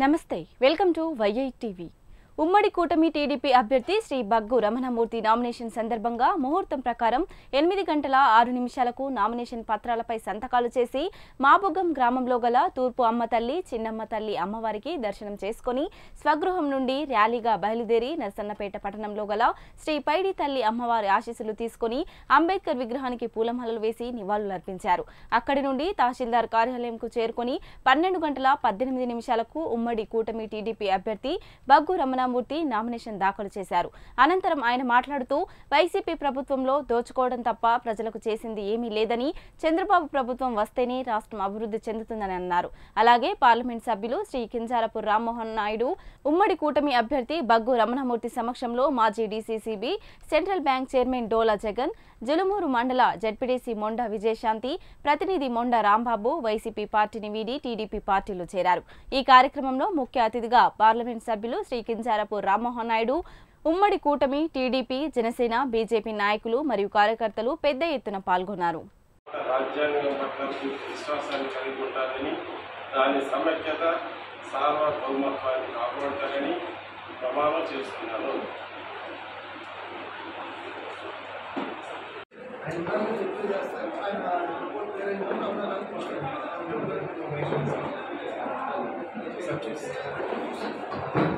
నమస్తే welcome to yi TV ఉమ్మడి కూటమి టీడీపీ అభ్యర్థి శ్రీ బగ్గు రమణమూర్తి నామినేషన్ సందర్భంగా ముహూర్తం ప్రకారం ఎనిమిది గంటల ఆరు నిమిషాలకు నామినేషన్ పత్రాలపై సంతకాలు చేసి మాబుగ్గం గ్రామంలో గల తూర్పు అమ్మ తల్లి చిన్నమ్మ తల్లి అమ్మవారికి దర్శనం చేసుకుని స్వగృహం నుండి ర్యాలీగా బయలుదేరి నరసన్నపేట పట్టణంలో గల శ్రీ పైడి తల్లి అమ్మవారి ఆశీస్సులు తీసుకుని అంబేద్కర్ విగ్రహానికి పూలమాలలు వేసి నివాళులర్పించారు అక్కడి నుండి తహసీల్దార్ కార్యాలయంకు చేరుకుని పన్నెండు గంటల పద్దెనిమిది నిమిషాలకు ఉమ్మడి కూటమి టీడీపీ అభ్యర్థి బగ్గు రమణమూర్తి నామినేషన్ దాఖలు చేశారు అనంతరం ఆయన మాట్లాడుతూ వైసీపీ ప్రభుత్వంలో దోచుకోవడం తప్ప ప్రజలకు చేసింది ఏమీ లేదని చంద్రబాబు ప్రభుత్వం వస్తేనే రాష్ట్రం అభివృద్ధి చెందుతుందని అన్నారు అలాగే పార్లమెంట్ సభ్యులు శ్రీ కింజారపు రామ్మోహన్ నాయుడు ఉమ్మడి కూటమి అభ్యర్థి బగ్గు రమణమూర్తి సమక్షంలో మాజీ DCCB central bank chairman Dola Jagan Jalumuru మండల జడ్పీడీసీ మొండ విజయశాంతి ప్రతినిధి మొండ రాంబాబు వైసీపీ పార్టీని వీడి టీడీపీ పార్టీలో చేరారు ఈ కార్యక్రమంలో ముఖ్య అతిథిగా పార్లమెంట్ సభ్యులు శ్రీ కింజారపు రామ్మోహన్ నాయుడు ఉమ్మడి కూటమి టీడీపీ జనసేన బీజేపీ నాయకులు మరియు కార్యకర్తలు పెద్ద ఎత్తున పాల్గొన్నారు రాజ్యాంగం పట్ల పూర్తి విశ్వాసాన్ని కలిగి ఉంటారని దాని సమైక్యత సార్వభౌమత్వాన్ని కాపాడతారని ప్రమాణం చేస్తున్నాను Accept